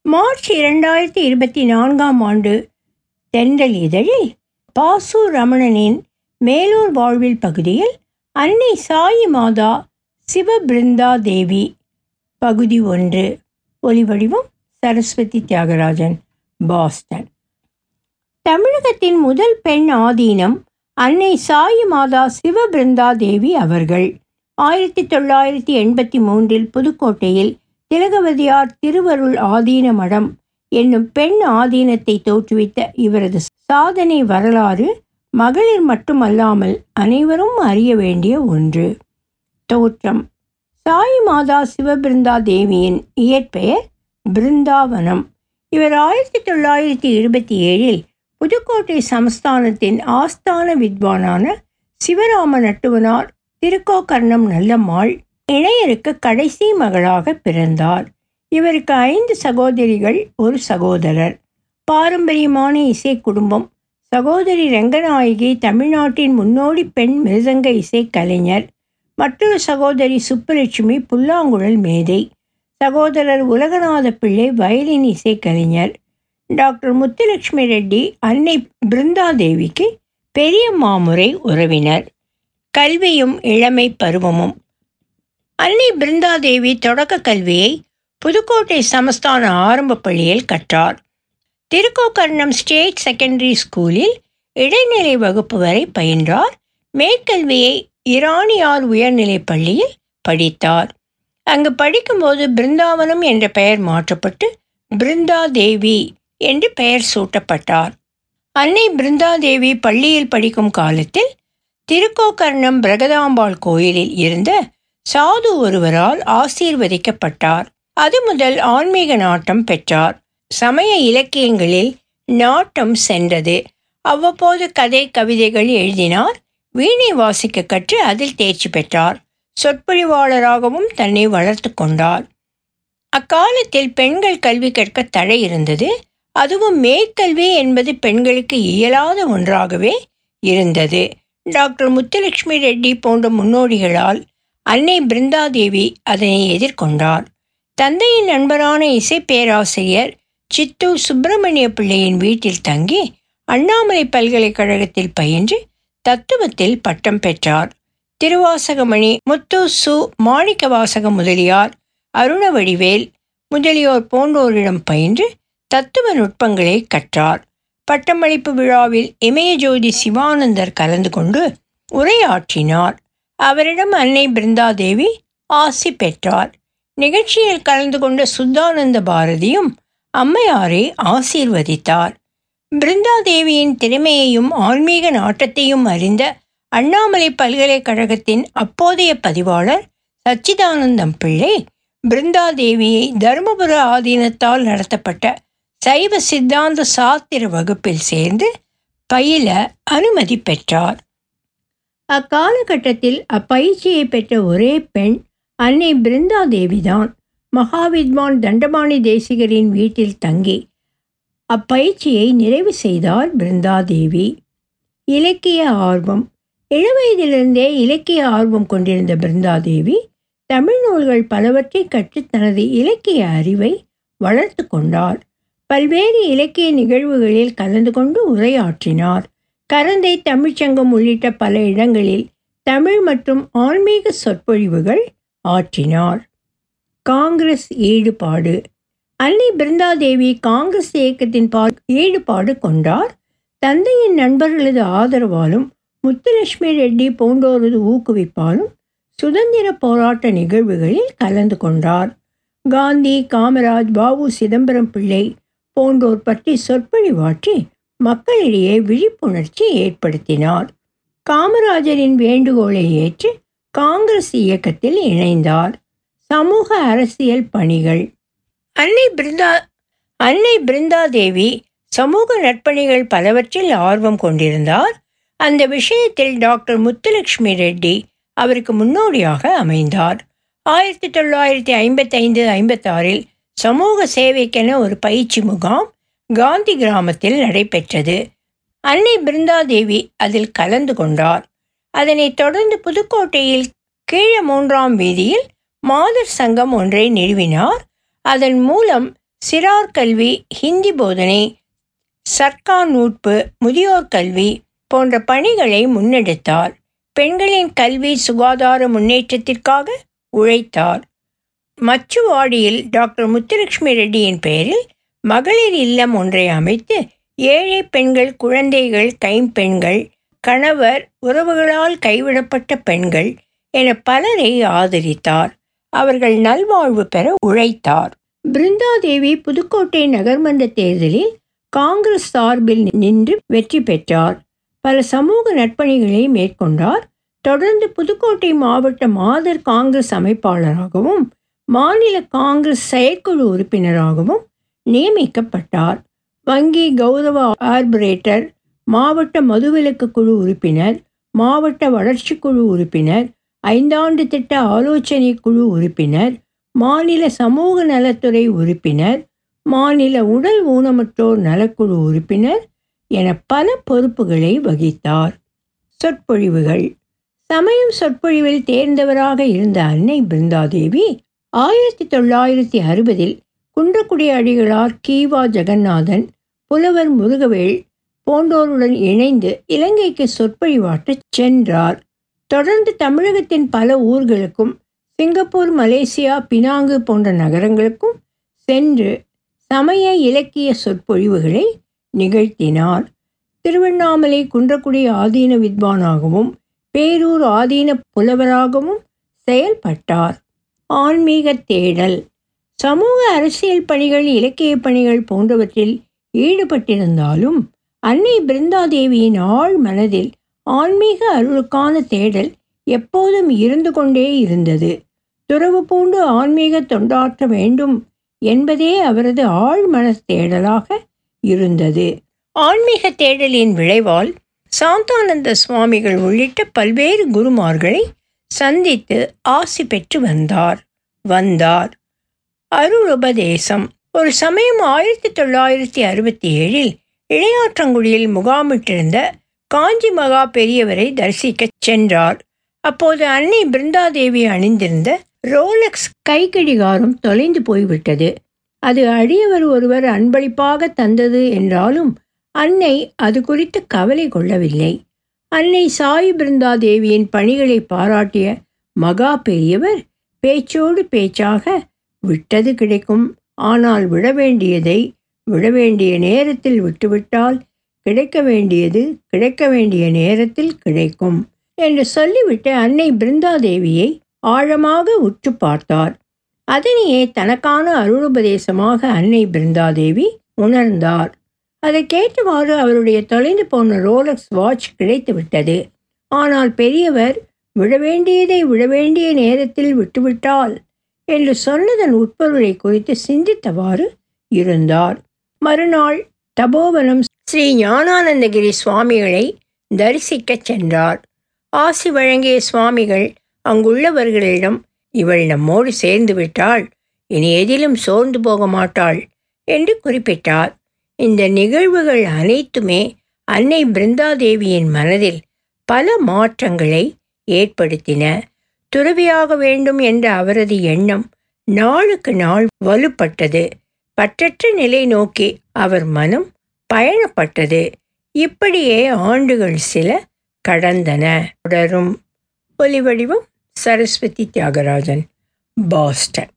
March இரண்டாயிரத்தி இருபத்தி நான்காம் ஆண்டு தென்றல் இதழில் பாசு ரமணனின் மேலூர் வாழ்வில் பகுதியில் அன்னை சாயி மாதா சிவபிருந்தா தேவி பகுதி ஒன்று ஒலிவடிவம் சரஸ்வதி தியாகராஜன் பாஸ்டன் தமிழகத்தின் முதல் பெண் ஆதீனம் அன்னை சாயி மாதா சிவபிருந்தா தேவி அவர்கள் ஆயிரத்தி தொள்ளாயிரத்தி எண்பத்தி மூன்றில் புதுக்கோட்டையில் திலகவதியார் திருவருள் ஆதீன மடம் என்னும் பெண் ஆதீனத்தை தோற்றுவித்த இவரது சாதனை வரலாறு மகளிர் மட்டுமல்லாமல் அனைவரும் அறிய வேண்டிய ஒன்று தோற்றம் சாய் மாதா சிவபிருந்தா தேவியின் இயற்பெயர் பிருந்தாவனம் இவர் ஆயிரத்தி தொள்ளாயிரத்தி இருபத்தி ஏழில் புதுக்கோட்டை சமஸ்தானத்தின் ஆஸ்தான வித்வானான சிவராம நட்டுவனார் திருக்கோக்கர்ணம் நல்லம்மாள் இணையருக்கு கடைசி மகளாக பிறந்தார் இவருக்கு ஐந்து சகோதரிகள் ஒரு சகோதரர் பாரம்பரியமான இசை குடும்பம் சகோதரி ரங்கநாயகி தமிழ்நாட்டின் முன்னோடி பெண் மிருதங்க இசை கலைஞர் மற்றொரு சகோதரி சுப்புலட்சுமி புல்லாங்குழல் மேதை சகோதரர் உலகநாத பிள்ளை வயலின் இசை கலைஞர் டாக்டர் முத்துலட்சுமி ரெட்டி அன்னை பிருந்தாதேவிக்கு பெரிய மாமுறை உறவினர் கல்வியும் இளமை பருவமும் அன்னை பிருந்தாதேவி தொடக்க கல்வியை புதுக்கோட்டை சமஸ்தான ஆரம்ப பள்ளியில் கற்றார் திருக்கோக்கர்ணம் ஸ்டேட் செகண்டரி ஸ்கூலில் இடைநிலை வகுப்பு வரை பயின்றார் மேற்கல்வியை இராணியார் உயர்நிலைப் பள்ளியில் படித்தார் அங்கு படிக்கும்போது பிருந்தாவனம் என்ற பெயர் மாற்றப்பட்டு பிருந்தா தேவி என்று பெயர் சூட்டப்பட்டார் அன்னை பிருந்தாதேவி பள்ளியில் படிக்கும் காலத்தில் திருக்கோக்கர்ணம் பிரகதாம்பாள் கோயிலில் இருந்த சாது ஒருவரால் ஆசீர்வதிக்கப்பட்டார் அது முதல் ஆன்மீக நாட்டம் பெற்றார் சமய இலக்கியங்களில் நாட்டம் சென்றது அவ்வப்போது கதை கவிதைகள் எழுதினார் வீணை வாசிக்க கற்று அதில் தேர்ச்சி பெற்றார் சொற்பொழிவாளராகவும் தன்னை வளர்த்து கொண்டார் அக்காலத்தில் பெண்கள் கல்வி கற்க தடை இருந்தது அதுவும் மேற்கல்வி என்பது பெண்களுக்கு இயலாத ஒன்றாகவே இருந்தது டாக்டர் முத்துலட்சுமி ரெட்டி போன்ற முன்னோடிகளால் அன்னை பிருந்தாதேவி அதனை எதிர்கொண்டார் தந்தையின் நண்பரான இசை பேராசிரியர் சித்தூர் சுப்பிரமணிய பிள்ளையின் வீட்டில் தங்கி அண்ணாமலை பல்கலைக்கழகத்தில் பயின்று தத்துவத்தில் பட்டம் பெற்றார் திருவாசகமணி முத்து சு மாணிக்கவாசக முதலியார் அருணவடிவேல் முதலியோர் போன்றோரிடம் பயின்று தத்துவ நுட்பங்களை கற்றார் பட்டமளிப்பு விழாவில் இமயஜோதி சிவானந்தர் கலந்து கொண்டு உரையாற்றினார் அவரிடம் அன்னை பிருந்தாதேவி ஆசி பெற்றார் நிகழ்ச்சியில் கலந்து கொண்ட சுத்தானந்த பாரதியும் அம்மையாரை ஆசீர்வதித்தார் பிருந்தாதேவியின் திறமையையும் ஆன்மீக நாட்டத்தையும் அறிந்த அண்ணாமலை பல்கலைக்கழகத்தின் அப்போதைய பதிவாளர் சச்சிதானந்தம் பிள்ளை பிருந்தாதேவியை தருமபுர ஆதீனத்தால் நடத்தப்பட்ட சைவ சித்தாந்த சாத்திர வகுப்பில் சேர்ந்து பயில அனுமதி பெற்றார் அக்காலகட்டத்தில் அப்பயிற்சியை பெற்ற ஒரே பெண் அன்னை பிருந்தாதேவிதான் மகாவித்வான் தண்டபாணி தேசிகரின் வீட்டில் தங்கி அப்பயிற்சியை நிறைவு செய்தார் பிருந்தாதேவி இலக்கிய ஆர்வம் இளவயதிலிருந்தே இலக்கிய ஆர்வம் கொண்டிருந்த பிருந்தாதேவி தமிழ் நூல்கள் பலவற்றை கற்று தனது இலக்கிய அறிவை வளர்த்து கொண்டார் பல்வேறு இலக்கிய நிகழ்வுகளில் கலந்து கொண்டு உரையாற்றினார் கரந்தை தமிழ்ச்சங்கம் உள்ளிட்ட பல இடங்களில் தமிழ் மற்றும் ஆன்மீக சொற்பொழிவுகள் ஆற்றினார் காங்கிரஸ் ஈடுபாடு அன்னை பிருந்தாதேவி காங்கிரஸ் இயக்கத்தின் பால் ஈடுபாடு கொண்டார் தந்தையின் நண்பர்களது ஆதரவாலும் முத்துலட்சுமி ரெட்டி போன்றோரது ஊக்குவிப்பாலும் சுதந்திர போராட்ட நிகழ்வுகளில் கலந்து கொண்டார் காந்தி காமராஜ் பாபு சிதம்பரம் பிள்ளை போன்றோர் பற்றி சொற்பொழிவாற்றி மக்களிடையே விழிப்புணர்ச்சி ஏற்படுத்தினார் காமராஜரின் வேண்டுகோளை ஏற்று காங்கிரஸ் இயக்கத்தில் இணைந்தார் சமூக அரசியல் பணிகள் அன்னை பிருந்தா அன்னை பிருந்தாதேவி சமூக நற்பணிகள் பலவற்றில் ஆர்வம் கொண்டிருந்தார் அந்த விஷயத்தில் டாக்டர் முத்துலட்சுமி ரெட்டி அவருக்கு முன்னோடியாக அமைந்தார் ஆயிரத்தி தொள்ளாயிரத்தி ஐம்பத்தைந்து ஐம்பத்தாறில் சமூக சேவைக்கென ஒரு பயிற்சி முகாம் காந்தி கிராமத்தில் நடைபெற்றது அன்னை பிருந்தாதேவி அதில் கலந்து கொண்டார் அதனைத் தொடர்ந்து புதுக்கோட்டையில் கீழ மூன்றாம் வீதியில் மாதர் சங்கம் ஒன்றை நிறுவினார் அதன் மூலம் சிறார் கல்வி ஹிந்தி போதனை சர்க்கார் நூட்பு முதியோர் கல்வி போன்ற பணிகளை முன்னெடுத்தார் பெண்களின் கல்வி சுகாதார முன்னேற்றத்திற்காக உழைத்தார் மச்சுவாடியில் டாக்டர் முத்துலட்சுமி ரெட்டியின் பெயரில் மகளிர் இல்லம் ஒன்றை அமைத்து ஏழை பெண்கள் குழந்தைகள் கைம்பெண்கள் கணவர் உறவுகளால் கைவிடப்பட்ட பெண்கள் என பலரை ஆதரித்தார் அவர்கள் நல்வாழ்வு பெற உழைத்தார் பிருந்தாதேவி புதுக்கோட்டை நகர்மன்ற தேர்தலில் காங்கிரஸ் சார்பில் நின்று வெற்றி பெற்றார் பல சமூக நற்பணிகளை மேற்கொண்டார் தொடர்ந்து புதுக்கோட்டை மாவட்ட மாதர் காங்கிரஸ் அமைப்பாளராகவும் மாநில காங்கிரஸ் செயற்குழு உறுப்பினராகவும் நியமிக்கப்பட்டார் வங்கி கௌரவ ஆர்பரேட்டர் மாவட்ட மதுவிலக்கு குழு உறுப்பினர் மாவட்ட வளர்ச்சி குழு உறுப்பினர் ஐந்தாண்டு திட்ட ஆலோசனை குழு உறுப்பினர் மாநில சமூக நலத்துறை உறுப்பினர் மாநில உடல் ஊனமற்றோர் நலக்குழு உறுப்பினர் என பல பொறுப்புகளை வகித்தார் சொற்பொழிவுகள் சமயம் சொற்பொழிவில் தேர்ந்தவராக இருந்த அன்னை பிருந்தாதேவி ஆயிரத்தி தொள்ளாயிரத்தி அறுபதில் குன்றக்குடி அடிகளார் கீவா ஜெகநாதன் புலவர் முருகவேல் போன்றோருடன் இணைந்து இலங்கைக்கு சொற்பொழிவாற்றச் சென்றார் தொடர்ந்து தமிழகத்தின் பல ஊர்களுக்கும் சிங்கப்பூர் மலேசியா பினாங்கு போன்ற நகரங்களுக்கும் சென்று சமய இலக்கிய சொற்பொழிவுகளை நிகழ்த்தினார் திருவண்ணாமலை குன்றக்குடி ஆதீன வித்வானாகவும் பேரூர் ஆதீன புலவராகவும் செயல்பட்டார் ஆன்மீக தேடல் சமூக அரசியல் பணிகள் இலக்கிய பணிகள் போன்றவற்றில் ஈடுபட்டிருந்தாலும் அன்னை பிருந்தாதேவியின் ஆழ் மனதில் ஆன்மீக அருளுக்கான தேடல் எப்போதும் இருந்து கொண்டே இருந்தது துறவு பூண்டு ஆன்மீக தொண்டாற்ற வேண்டும் என்பதே அவரது ஆழ் மன தேடலாக இருந்தது ஆன்மீக தேடலின் விளைவால் சாந்தானந்த சுவாமிகள் உள்ளிட்ட பல்வேறு குருமார்களை சந்தித்து ஆசி பெற்று வந்தார் வந்தார் அருளுபதேசம் ஒரு சமயம் ஆயிரத்தி தொள்ளாயிரத்தி அறுபத்தி ஏழில் இளையாற்றங்குடியில் முகாமிட்டிருந்த காஞ்சி மகா பெரியவரை தரிசிக்கச் சென்றார் அப்போது அன்னை பிருந்தாதேவி அணிந்திருந்த ரோலக்ஸ் கைக்கடிகாரம் தொலைந்து போய்விட்டது அது அடியவர் ஒருவர் அன்பளிப்பாக தந்தது என்றாலும் அன்னை அது குறித்து கவலை கொள்ளவில்லை அன்னை சாய் பிருந்தாதேவியின் பணிகளை பாராட்டிய மகா பெரியவர் பேச்சோடு பேச்சாக விட்டது கிடைக்கும் ஆனால் விட வேண்டியதை விட வேண்டிய நேரத்தில் விட்டுவிட்டால் கிடைக்க வேண்டியது கிடைக்க வேண்டிய நேரத்தில் கிடைக்கும் என்று சொல்லிவிட்டு அன்னை பிருந்தாதேவியை ஆழமாக உற்று பார்த்தார் அதனையே தனக்கான அருளுபதேசமாக அன்னை பிருந்தாதேவி உணர்ந்தார் அதை கேட்டவாறு அவருடைய தொலைந்து போன ரோலக்ஸ் வாட்ச் கிடைத்து விட்டது ஆனால் பெரியவர் விட வேண்டியதை விட வேண்டிய நேரத்தில் விட்டுவிட்டால் என்று சொன்னதன் உட்பொருளை குறித்து சிந்தித்தவாறு இருந்தார் மறுநாள் தபோவனம் ஸ்ரீ ஞானானந்தகிரி சுவாமிகளை தரிசிக்கச் சென்றார் ஆசி வழங்கிய சுவாமிகள் அங்குள்ளவர்களிடம் இவள் நம்மோடு சேர்ந்து விட்டாள் இனி எதிலும் சோர்ந்து போக மாட்டாள் என்று குறிப்பிட்டார் இந்த நிகழ்வுகள் அனைத்துமே அன்னை பிருந்தாதேவியின் மனதில் பல மாற்றங்களை ஏற்படுத்தின துறவியாக வேண்டும் என்ற அவரது எண்ணம் நாளுக்கு நாள் வலுப்பட்டது பற்றற்ற நிலை நோக்கி அவர் மனம் பயணப்பட்டது இப்படியே ஆண்டுகள் சில கடந்தன தொடரும் ஒலிவடிவம் சரஸ்வதி தியாகராஜன் பாஸ்டன்